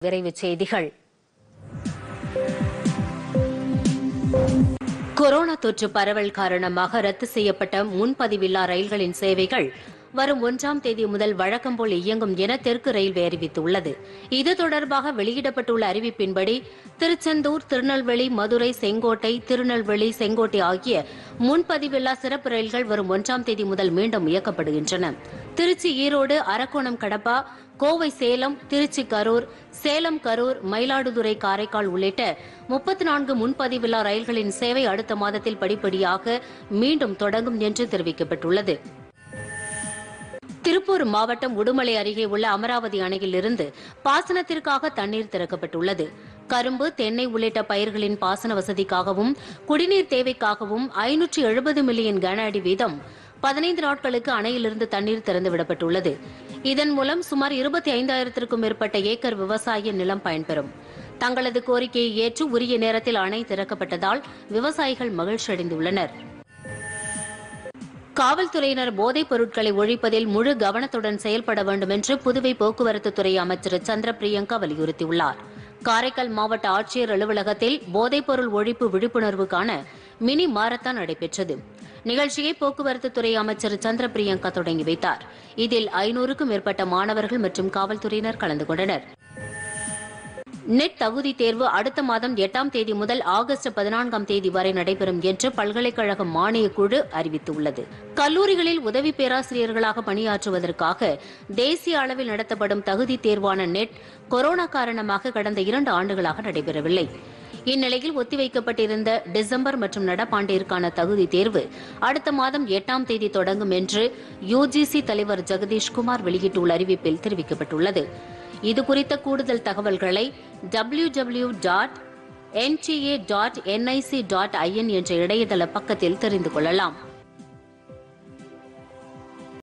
விரைவுச் செய்திகள் கொரோனா தொற்று பரவல் காரணமாக ரத்து செய்யப்பட்ட முன்பதிவில்லா ரயில்களின் சேவைகள் வரும் ஒன்றாம் தேதி முதல் வழக்கம் போல் இயங்கும் என தெற்கு ரயில்வே அறிவித்துள்ளது இது தொடர்பாக வெளியிடப்பட்டுள்ள அறிவிப்பின்படி திருச்செந்தூர் திருநெல்வேலி மதுரை செங்கோட்டை திருநெல்வேலி செங்கோட்டை ஆகிய முன்பதிவில்லா சிறப்பு ரயில்கள் வரும் ஒன்றாம் தேதி முதல் மீண்டும் இயக்கப்படுகின்றன திருச்சி ஈரோடு அரக்கோணம் கடப்பா கோவை சேலம் திருச்சி கரூர் சேலம் கரூர் மயிலாடுதுறை காரைக்கால் உள்ளிட்ட முப்பத்தி நான்கு முன்பதிவில்லா ரயில்களின் சேவை அடுத்த மாதத்தில் படிப்படியாக மீண்டும் தொடங்கும் என்று தெரிவிக்கப்பட்டுள்ளது திருப்பூர் மாவட்டம் உடுமலை அருகே உள்ள அமராவதி அணையில் இருந்து பாசனத்திற்காக தண்ணீர் திறக்கப்பட்டுள்ளது கரும்பு தென்னை உள்ளிட்ட பயிர்களின் பாசன வசதிக்காகவும் குடிநீர் தேவைக்காகவும் ஐநூற்று எழுபது மில்லியன் கன அடி வீதம் பதினைந்து நாட்களுக்கு அணையிலிருந்து தண்ணீர் திறந்துவிடப்பட்டுள்ளது இதன் மூலம் சுமார் இருபத்தி ஐந்தாயிரத்திற்கும் மேற்பட்ட ஏக்கர் விவசாய நிலம் பயன்பெறும் தங்களது கோரிக்கையை ஏற்று உரிய நேரத்தில் அணை திறக்கப்பட்டதால் விவசாயிகள் மகிழ்ச்சியடைந்துள்ளனர் காவல்துறையினர் போதைப் பொருட்களை ஒழிப்பதில் முழு கவனத்துடன் செயல்பட வேண்டும் என்று புதுவை போக்குவரத்து துறை அமைச்சர் சந்திர பிரியங்கா வலியுறுத்தியுள்ளார் காரைக்கால் மாவட்ட ஆட்சியர் அலுவலகத்தில் போதைப்பொருள் ஒழிப்பு விழிப்புணர்வுக்கான மினி மாரத்தான் நடைபெற்றது நிகழ்ச்சியை போக்குவரத்து துறை அமைச்சர் சந்திர பிரியங்கா தொடங்கி வைத்தார் இதில் ஐநூறுக்கும் மேற்பட்ட மாணவர்கள் மற்றும் காவல்துறையினர் கலந்து கொண்டனர் நெட் தகுதி தேர்வு அடுத்த மாதம் எட்டாம் தேதி முதல் ஆகஸ்ட் பதினான்காம் தேதி வரை நடைபெறும் என்று பல்கலைக்கழக மானியக் குழு அறிவித்துள்ளது கல்லூரிகளில் உதவி பேராசிரியர்களாக பணியாற்றுவதற்காக தேசிய அளவில் நடத்தப்படும் தகுதி தேர்வான நெட் கொரோனா காரணமாக கடந்த இரண்டு ஆண்டுகளாக நடைபெறவில்லை இந்நிலையில் ஒத்திவைக்கப்பட்டிருந்த டிசம்பர் மற்றும் நடப்பாண்டிற்கான தகுதி தேர்வு அடுத்த மாதம் எட்டாம் தேதி தொடங்கும் என்று யுஜிசி தலைவர் ஜெகதீஷ்குமார் வெளியிட்டுள்ள அறிவிப்பில் தெரிவிக்கப்பட்டுள்ளது இதுகுறித்த கூடுதல் தகவல்களை W W dot NTA dot NIC dot IN என்ற இணையதள பக்கத்தில் தெரிந்து கொள்ளலாம்